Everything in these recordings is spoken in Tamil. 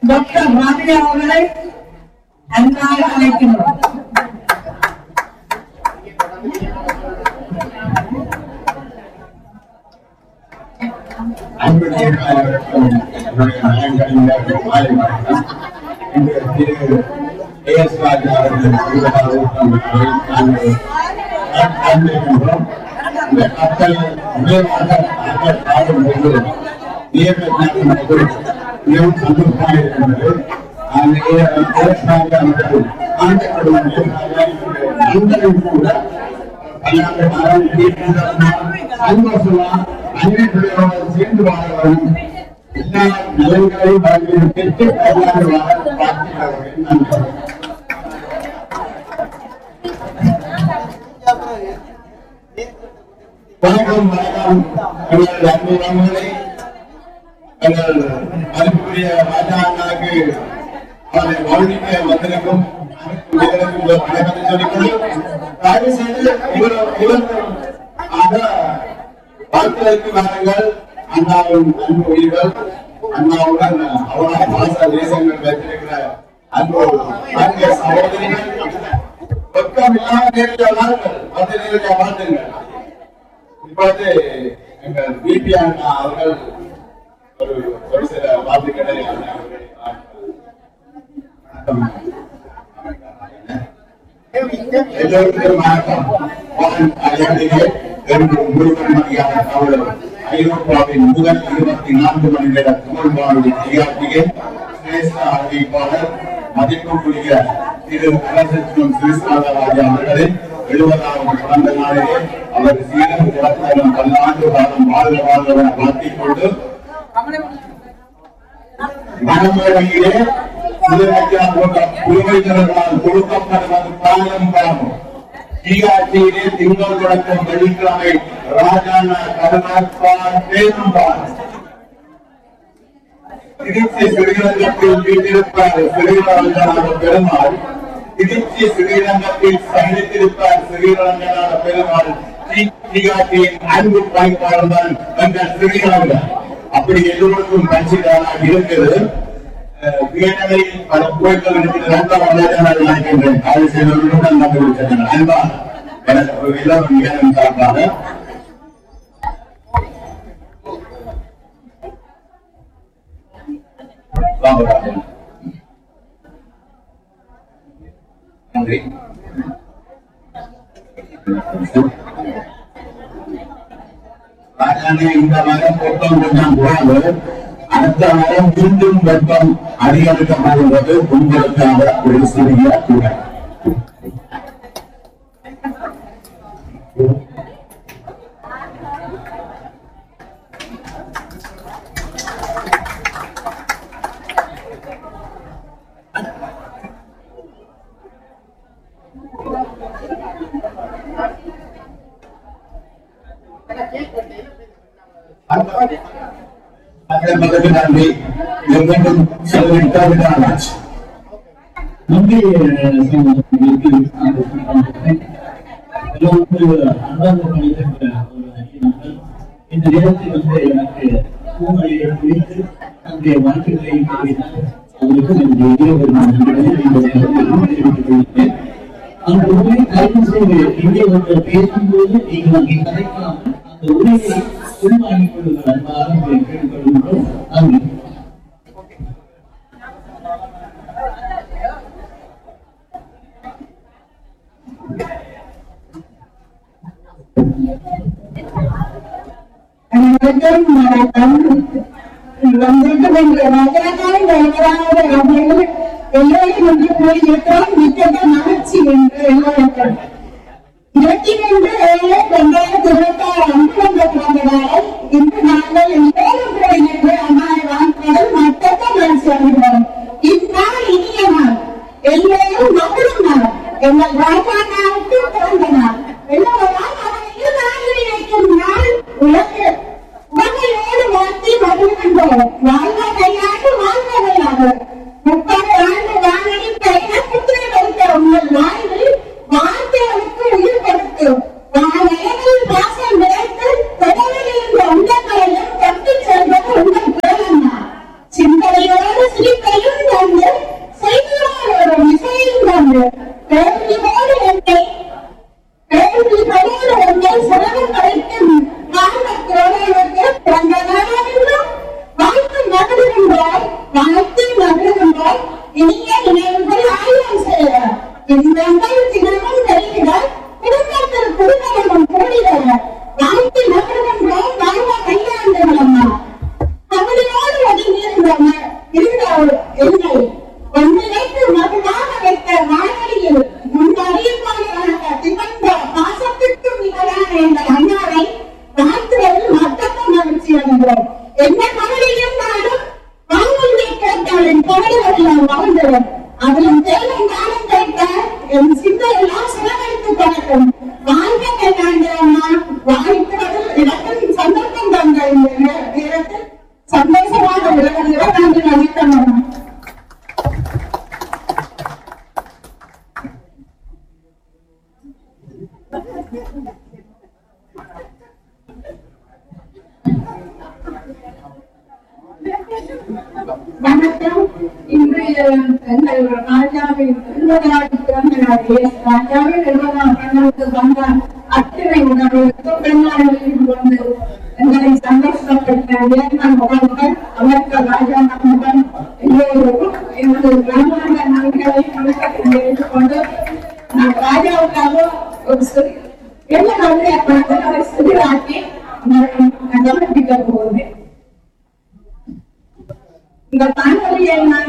டாக்டர் ராமியா அவர்களை அன்பாக அழைக்கின்றோம் இந்த கப்பல் உயர்வாக ஆடும்போது மிகவும் சந்தோஷமாக இருக்கின்றது கூட சேர்ந்து வாழ்வதும் எல்லா நிலைகளையும் வாழ்வில் பெற்று பல்லாண்டு வாழ வாழ்த்துகிறேன் நன்றி வணக்கம் வணக்கம் எங்கள் அன்பு உறவுகளே எங்கள் மதிப்புக்குரிய ராஜா அண்ணாக்கு அவரை கௌரவிக்க வந்திருக்கும் அனைத்து உயிர்களுக்கும் உங்கள் வணக்கத்தை சொல்லிக்கொண்டு தயவு செய்து இவர் இவர் ஆக வாழ்த்துவதற்கு வாருங்கள் அண்ணாவின் அன்பு உயிர்கள் அண்ணாவுடன் அவரால் பாச தேசங்கள் வைத்திருக்கிற அன்பு அன்பு சகோதரிகள் வெக்கம் இல்லாமல் நேரில் வாருங்கள் வந்து நேரில் வாழ்த்துங்கள் இப்பொழுது எங்கள் பிபி அண்ணா அவர்கள் ஒரு ஒரு சில வார்த்தைகளை வணக்கம் எல்லோருக்கும் வணக்கம் வான் அயர்ந்திலே என்று முருகன் மணியான தமிழர் ஐரோப்பாவின் முதல் இருபத்தி நான்கு மணி நேர தமிழ் வானொலி நிகழ்ச்சியை சிரேஷ்ட அறிவிப்பாளர் மதிப்புக்குரிய திரு கலசத்திரம் சிறிஸ்நாதராஜா அவர்களின் எழுபதாவது பிறந்த நாளிலே அவர் சீரம் சிறப்பாலும் பல்லாண்டு காலம் வாழ்க வாழ்க வாழ்த்திக் கொண்டு மனமேடையிலே முதலமைச்சர் போன்ற புதுமைஞர்களால் கொடுக்கப்படுவது பாலம் பலமும் டிஆர்டியிலே திங்கள் தொடக்கம் வெள்ளிக்கிழமை ராஜாண்ணா கருணாஸ்வான் பேரும்பான் திருச்சி ஸ்ரீரங்கத்தில் வீட்டிருப்பார் ஸ்ரீரங்கநாத பெருமாள் திருச்சி ஸ்ரீரங்கத்தில் சந்தித்திருப்பார் ஸ்ரீரங்கநாத பெருமாள் டிஆர்டியின் அன்பு பயன்பாடு தான் எங்கள் ஸ்ரீரங்கம் அப்படி எல்லோருக்கும் பரிசுகளாக இருக்கிறது வீடுகளில் பல கோயில்கள் இருக்கிறது நல்ல வரலாறு நினைக்கின்றேன் அதை செய்தவர்களுடன் நம்பிவிட்டேன் அன்பா எனக்கு எல்லோரும் நேரம் சார்பாக வாங்க வாங்க. நன்றி ராஜானே இந்த வாரம் வெப்பம் கொஞ்சம் குறைவு அடுத்த வாரம் மீண்டும் வெப்பம் அதிகரிக்க போகிறது உங்களுக்காக ஒரு சிறிய கூட அதே மாதிரி நன்றி மீண்டும் செலவிட்டால் விடாமல் நன்றி எல்லோருக்கு அன்பாக பணிகின்ற ஒரு அறிஞர்கள் இந்த நேரத்தில் வந்து எனக்கு பூமொழியை குறித்து தன்னுடைய வாழ்த்துக்களை தெரிவித்தார் அவருக்கு என்னுடைய இருவர் நன்றிகளை இந்த நேரத்தில் தெரிவித்துக் கொள்கிறேன் அந்த உரையை தயவு செய்து இங்கே வந்து பேசும்போது நீங்கள் அங்கே கதைக்காமல் அந்த உரையை உள்வாங்கிக் கொள்ளுங்கள் அன்பாக உங்களை கேட்டுக்கொள்கின்றோம் நன்றி அனைவருக்கும் வணக்கம் வந்திருக்க வேண்டிய ராஜாக்கள் வரவராக அவர்கள் எல்லோரும் ஒன்று கூடியிருக்கிறோம் மிக்க மகிழ்ச்சி என்று எல்லோருக்கும் இருபத்தி ரெண்டு ஏழு இரண்டாயிரத்தி இருபத்தி ஆறு அன்று வந்த பிறந்த நாளை இன்று நாங்கள் எல்லோரும் கூடியிருந்து அம்மாவை வாழ்க்கையில் மற்றத்தை நான் சொல்கிறோம் இந்நாள் இனிய நாள் எல்லோரும் மகிழும் நாள் எங்கள் ராஜாவுக்கு பிறந்த நாள் எல்லோரால் அவரையும் நாளில் நினைக்கும் நாள் உலக உலகையோடு வாழ்த்தி மகிழ்கின்றோம் வாழ்க கையாண்டு வாழ்க கையாக முப்பது ஆண்டு வானொலி பயண புத்திரர்கள் என் கவலைகளில் வாழ்ந்தவர் அதில் தேவன் நானும் கேட்ட என் சிந்தை எல்லாம் சிறகடித்து பழக்கம் வாழ்க்கை கேட்டாண்டா வாழ்க்கையில் எனக்கும் சந்தர்ப்பம் தந்த இந்த நே- நேரத்தில் சந்தோஷமாக விளையாடுகிற நன்றி வணக்கம் வணக்கம் இன்றைய எங்கள் ராஜாவின் எழுபதாவது பிறந்த நாள் எஸ். ராஜாவின் எழுபதாம் பிறந்தநாளுக்கு வந்த அத்தனை உணர்வுக்கு பெருமாளில் வந்து எங்களை சந்தோஷப்படுத்த இயற்கை முகங்கள் அவருக்கு ராஜா நம்முடன் எல்லோருக்கும் எனது கிராம நன்றிகளை வணக்கத்தை தெரிவித்துக் கொண்டு நான் ராஜாவுக்காக ஒரு சிறு என்ன நன்றியை பார்த்து அதை சிறிதாக்கி நான் கவனிக்க போகிறேன் இந்த வானொலியை நான்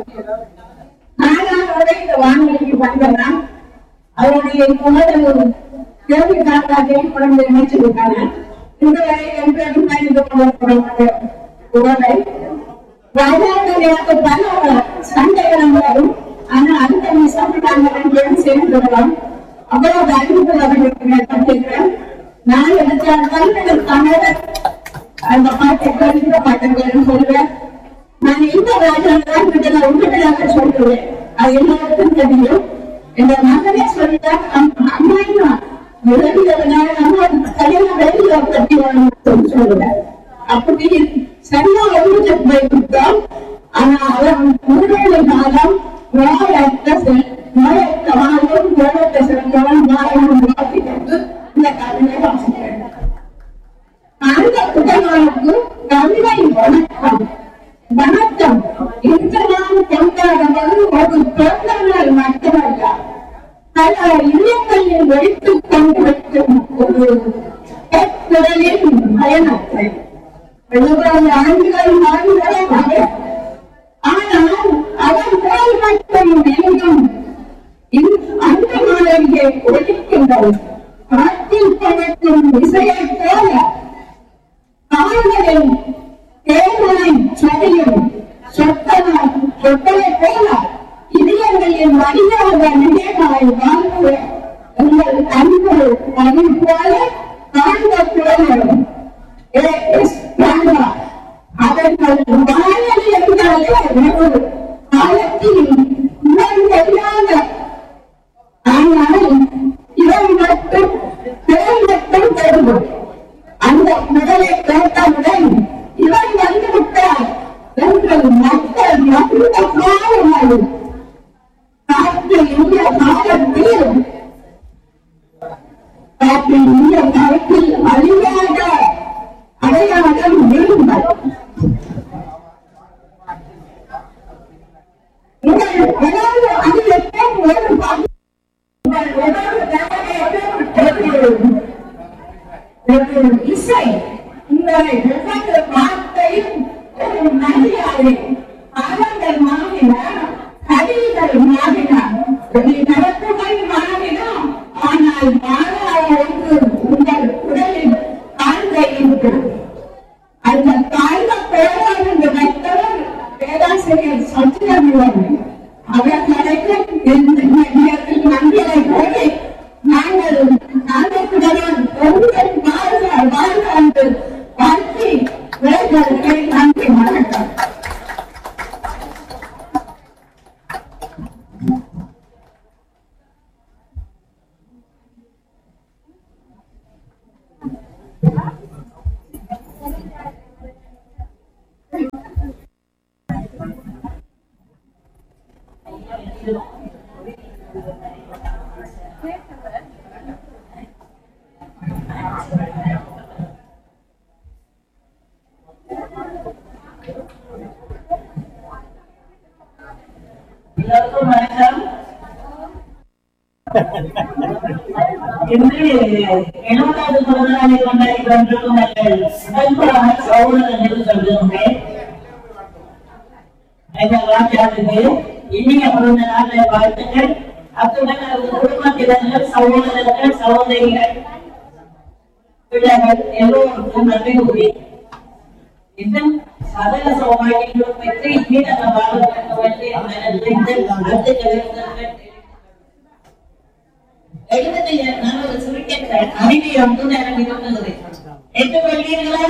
நானாக இந்த வானொலிக்கு வந்தேன்னா அவருடைய முதல் கேள்விக்காக குழந்தை நினைச்சிருக்காங்க இந்த வரை என்று பயந்து கொள்ளப்பட உறவை ராஜாக்கள் எனக்கு பல சண்டைகளும் வரும் ஆனா அந்த நிமிஷம் நாங்கள் ரெண்டு பேரும் சேர்ந்துடலாம் அவ்வளவு அறிவுகள் அவர்களுக்கு ஏற்பட்டிருக்கிறேன் நான் எடுத்தால் தமிழர் அந்த பாட்டை கருந்த பாட்டுகள் சொல்வேன் நான் இந்த ராஜாதான் விடல உங்களாக சொல்லுவேன் அது எல்லாருக்கும் தெரியும் எங்க மகனே சொல்லிட்டார் அம்மா விலகியவனால நம்ம சரியான வேலையில பற்றி சொல்லுவேன் அப்படி சரியா எழுதி போய்விட்டோம் ஆனா அவன் முன்னேறு காலம் நோயற்ற செல் நோயற்ற வாழும் நோயற்ற செல்வம் வாழும் வாசிக்கிறது இந்த கவிதை வாசிக்கிறேன் அந்த புகழாளுக்கு கவிதை வணக்கம் வணக்கம் இந்த நாள் கொண்டாடுவது ஒரு பிறந்த நாள் மட்டுமல்ல பல இல்லங்களில் வைத்துக் கொண்டிருக்கும் ஒரு பெற்றலின் பயணத்தை எழுபது ஆண்டுகள் வாழ்ந்ததாக ஆனால் அவன் போல் மட்டும் எங்கும் அந்த மாலையை ஒழிக்கின்றது காற்றில் பறக்கும் இசையைப் போல கால்களில் தேர்தலை சரியும் சொத்தனால் சொத்தலை போல இதயங்களின் வழியாக நினைவாய் வாழ்வு உங்கள் அன்பு அது போல காண்ப குழந்தைகளும் அவர்கள் வாழல் என்றாலே ஒரு காலத்தில் உணர்வெல்லாத ஆனால் இவன் மட்டும் பேர் மட்டும் தருவோம் அந்த குரலை கேட்டவுடன் இவன் வந்து விட்டார் எங்கள் மக்கள் மகிழ்ந்தவாறு காற்று இந்த காலத்தில் காற்று இந்த காலத்தில் அழியாத அடையாளம் விரும்பல் உங்கள் ஏதாவது அதிலத்தை ஒரு பாட்டு உங்கள் ஏதாவது தேவையை ஒரு இசை உங்களை ஒவ்வொரு வார்த்தையும் ஒரு மரியாதை பாடங்கள் மாறின கவிதைகள் மாறின ஒரு நடப்புகள் மாறின ஆனால் மாறாத ஒன்று உங்கள் குரலில் தாழ்ந்த இருக்கிறது அந்த தாழ்ந்த பேரால் என்று வைத்தவர் பேராசிரியர் சத்தியமிவன் அவர்களுக்கு இந்த நேரத்தில் நன்றிகளை கூறி நாங்கள் நாளைக்குடன் உங்கள் வாழ்க வாழ்க என்று வாழ்த்தி விளையாடுகளை நன்றி வணக்கம் எல்லாருக்கும் வணக்கம் இன்று எழுபதாவது பிறந்தநாளை கொண்டாடி கொண்டிருக்கும் எங்கள் நண்பரான சகோதரன் என்று சொல்கின்றேன் எங்கள் ராஜாவுக்கு இனிய பிறந்த நாளை வாழ்த்துக்கள் அத்துடன் அவரது குடும்பத்தினர்கள் சகோதரர்கள் சகோதரிகள் பிள்ளைகள் எல்லோருக்கும் நன்றி கூறி இன்னும் சகல சௌபாகியங்களும் பெற்று இனி நம்ம வாழ வேண்டும் என்று மனதிலிருந்து வாழ்த்துக்களை எழுபத்தி நான் ஒரு சுருக்கங்கள் அறிவி ஒன்று நான் விரும்புகிறேன் ஏற்றுக்கொள்வீர்களா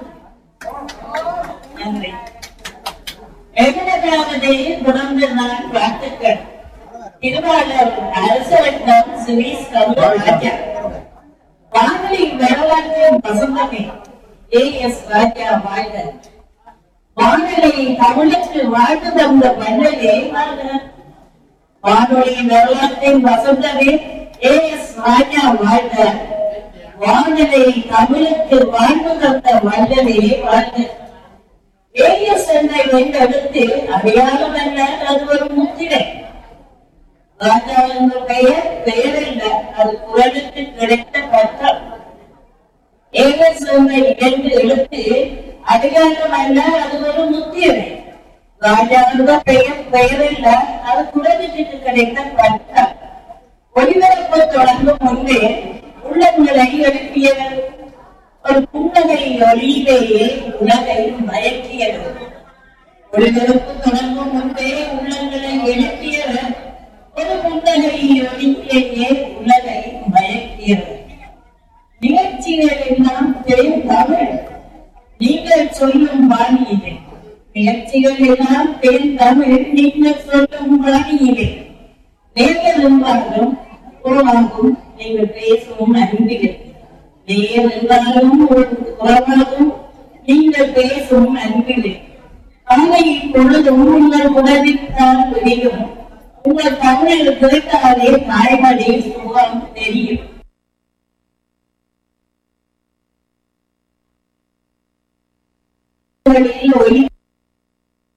நன்றி எழுபதாவது தொடர்ந்து நான் வாழ்த்துக்கள் திருவாளர் அரசரட்னம் சுரேஷ் கவுராஜா வானொலி வரலாற்றின் வசந்தமே ஏ எஸ் ராஜா வாழ்க வானொலி தமிழுக்கு வாழ்த்து தந்த மன்னரே வாழ்க வானொலி வரலாற்றின் வசந்தமே ஏ எஸ் ராஜா வாழ்க வானொலி தமிழுக்கு வாழ்வு தந்த மன்னரே வாழ்க ஏஎஸ் என்ற எழுத்து அடையாளம் அல்ல அது ஒரு முத்திரை ராஜா என்ற பெயர் பெயர் இல்ல அது குரலுக்கு கிடைத்த பட்டம் ஏஎஸ் என்ற இரண்டு எழுத்து அடையாளம் அல்ல அது ஒரு முத்திரை ராஜா என்ற பெயர் பெயர் இல்ல அது குரலுக்கு கிடைத்த பட்டம் ஒளிபரப்பு தொடங்கும் முன்பே உள்ளங்களை எழுப்பியவர் ஒரு புன்னகை ஒளியிலேயே உலகை மயக்கியது ஒளிபரப்பு தொடங்கும் முன்பே உள்ளங்களை எழுப்பியவர் ஒரு புன்னகை ஒளியிலேயே உலகை மயக்கியவர் நிகழ்ச்சிகள் எல்லாம் தேன் தமிழ் நீங்கள் சொல்லும் வாணியிலே நிகழ்ச்சிகள் எல்லாம் தேன் தமிழ் நீங்கள் சொல்லும் வாணியிலே நேர்கள் என்றாலும் உருவாகும் நீங்கள் பேசும் அன்பிலே நேர் என்றாலும் உறவாகும் நீங்கள் பேசும் அன்பிலே அங்கே இப்பொழுதும் உங்கள் உடலில்தான் வெளியும் உங்கள் தமிழில் கேட்டாலே தாய்மொழி சுகம் தெரியும் ஒளி